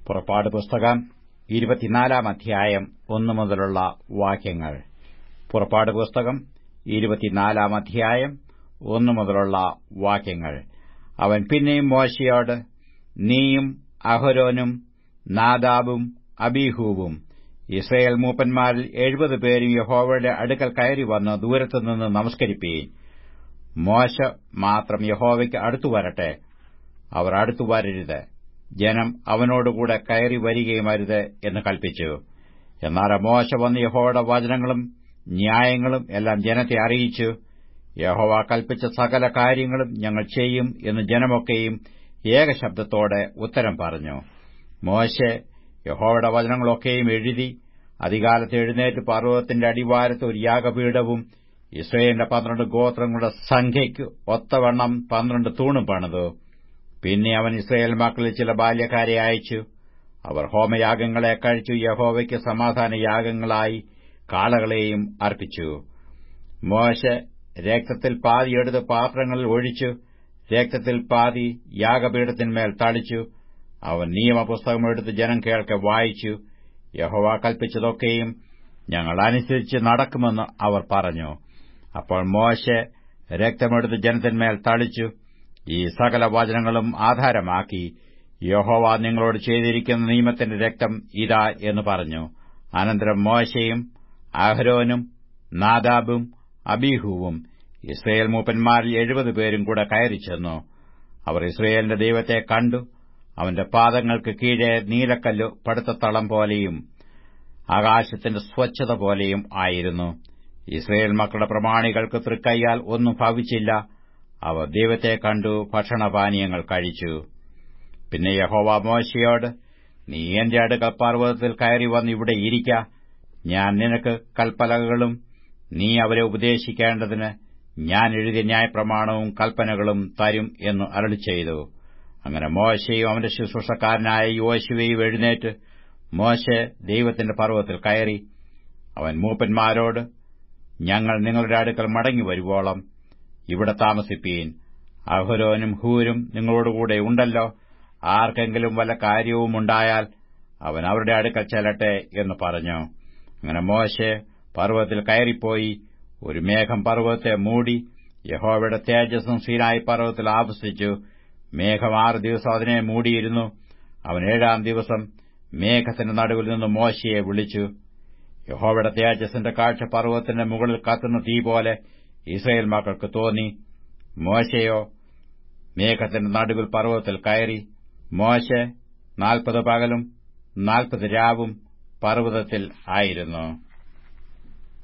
പുറപ്പാട് പുസ്തകം ഇരുപത്തിനാലാം അധ്യായം ഒന്നു മുതലുള്ള വാക്യങ്ങൾ പുറപ്പാട് പുസ്തകം ഇരുപത്തിനാലാം അധ്യായം ഒന്നു മുതലുള്ള വാക്യങ്ങൾ അവൻ പിന്നെയും മോശയോട് നീയും അഹരോനും നാദാബും അബീഹൂവും ഇസ്രയേൽ മൂപ്പന്മാരിൽ എഴുപത് പേരും യഹോവയുടെ അടുക്കൽ കയറി വന്ന് ദൂരത്തുനിന്ന് നമസ്കരിപ്പീൻ മോശ മാത്രം യഹോവയ്ക്ക് അടുത്തു വരട്ടെ അവർ അടുത്തു വരരുത് ജനം അവനോടുകൂടെ കയറി വരികയുമരുത് എന്ന് കൽപ്പിച്ചു എന്നാൽ മോശ വന്ന് യഹോവയുടെ വചനങ്ങളും ന്യായങ്ങളും എല്ലാം ജനത്തെ അറിയിച്ചു യഹോവ കൽപ്പിച്ച സകല കാര്യങ്ങളും ഞങ്ങൾ ചെയ്യും എന്ന് ജനമൊക്കെയും ഏകശബ്ദത്തോടെ ഉത്തരം പറഞ്ഞു മോശെ യഹോവയുടെ വചനങ്ങളൊക്കെയും എഴുതി അധികാലത്ത് എഴുന്നേറ്റ് പർവ്വതത്തിന്റെ അടിവാരത്ത് ഒരു യാഗപീഠവും ഇസ്രയേലിന്റെ പന്ത്രണ്ട് ഗോത്രങ്ങളുടെ സംഖ്യയ്ക്ക് ഒത്തവണ്ണം പന്ത്രണ്ട് തൂണും പണിതു പിന്നെ അവൻ ഇസ്രയേൽ മക്കളിൽ ചില ബാല്യക്കാരെ അയച്ചു അവർ ഹോമയാഗങ്ങളെ കഴിച്ചു യഹോവയ്ക്ക് സമാധാന യാഗങ്ങളായി കാളകളെയും അർപ്പിച്ചു മോശ രക്തത്തിൽ പാതി എടുത്ത് പാത്രങ്ങളിൽ ഒഴിച്ചു രക്തത്തിൽ പാതി യാഗപീഠത്തിന്മേൽ തളിച്ചു അവൻ നിയമപുസ്തകം എടുത്ത് ജനം കേൾക്കെ വായിച്ചു യഹോവ കൽപ്പിച്ചതൊക്കെയും ഞങ്ങൾ അനുസരിച്ച് നടക്കുമെന്ന് അവർ പറഞ്ഞു അപ്പോൾ മോശെ രക്തമെടുത്ത് ജനത്തിന്മേൽ തളിച്ചു ഈ സകല വചനങ്ങളും ആധാരമാക്കി യഹോവ നിങ്ങളോട് ചെയ്തിരിക്കുന്ന നിയമത്തിന്റെ രക്തം ഇതാ എന്ന് പറഞ്ഞു അനന്തരം മോശയും അഹരോനും നാദാബും അബീഹുവും ഇസ്രയേൽ മൂപ്പന്മാരിൽ എഴുപത് പേരും കൂടെ കയറി ചെന്നു അവർ ഇസ്രയേലിന്റെ ദൈവത്തെ കണ്ടു അവന്റെ പാദങ്ങൾക്ക് കീഴെ നീലക്കല്ല് പടുത്തത്തളം പോലെയും ആകാശത്തിന്റെ സ്വച്ഛത പോലെയും ആയിരുന്നു ഇസ്രയേൽ മക്കളുടെ പ്രമാണികൾക്ക് തൃക്കൈയാൽ ഒന്നും ഭവിച്ചില്ല അവർ ദൈവത്തെ കണ്ടു ഭക്ഷണപാനീയങ്ങൾ കഴിച്ചു പിന്നെ യഹോവ മോശയോട് നീ എന്റെ അടുക്കൽ പർവ്വതത്തിൽ കയറി വന്ന് ഇവിടെ ഇരിക്ക ഞാൻ നിനക്ക് കൽപ്പലകളും നീ അവരെ ഉപദേശിക്കേണ്ടതിന് ഞാൻ എഴുതിയ ന്യായപ്രമാണവും കൽപ്പനകളും തരും എന്ന് അരളി ചെയ്തു അങ്ങനെ മോശയും അവന്റെ ശുശ്രൂഷക്കാരനായ യോശുവയും എഴുന്നേറ്റ് മോശ ദൈവത്തിന്റെ പർവ്വതത്തിൽ കയറി അവൻ മൂപ്പന്മാരോട് ഞങ്ങൾ നിങ്ങളുടെ അടുക്കൽ മടങ്ങി വരുവോളം ഇവിടെ താമസിപ്പീൻ അഹുരോനും ഹൂരും നിങ്ങളോടുകൂടെ ഉണ്ടല്ലോ ആർക്കെങ്കിലും വല്ല കാര്യവുമുണ്ടായാൽ അവൻ അവരുടെ അടുക്കൽ ചെല്ലട്ടെ എന്ന് പറഞ്ഞു അങ്ങനെ മോശെ പർവ്വതത്തിൽ കയറിപ്പോയി ഒരു മേഘം പർവ്വതത്തെ മൂടി യഹോവയുടെ തേജസ്സും സീനായി പർവ്വതത്തിൽ ആവസിച്ചു മേഘം ആറ് ദിവസം അതിനെ മൂടിയിരുന്നു അവൻ ഏഴാം ദിവസം മേഘത്തിന്റെ നടുവിൽ നിന്ന് മോശയെ വിളിച്ചു യഹോവയുടെ തേജസ്സിന്റെ കാഴ്ച പർവ്വതത്തിന്റെ മുകളിൽ കത്തുന്ന തീ പോലെ ഇസ്രയേൽ മക്കൾക്ക് തോന്നി മോശയോ മേഘത്തിന്റെ നടുവിൽ പർവ്വതത്തിൽ കയറി മോശെ നാൽപ്പത് പകലും നാൽപ്പത് രാവും പർവ്വതത്തിൽ ആയിരുന്നു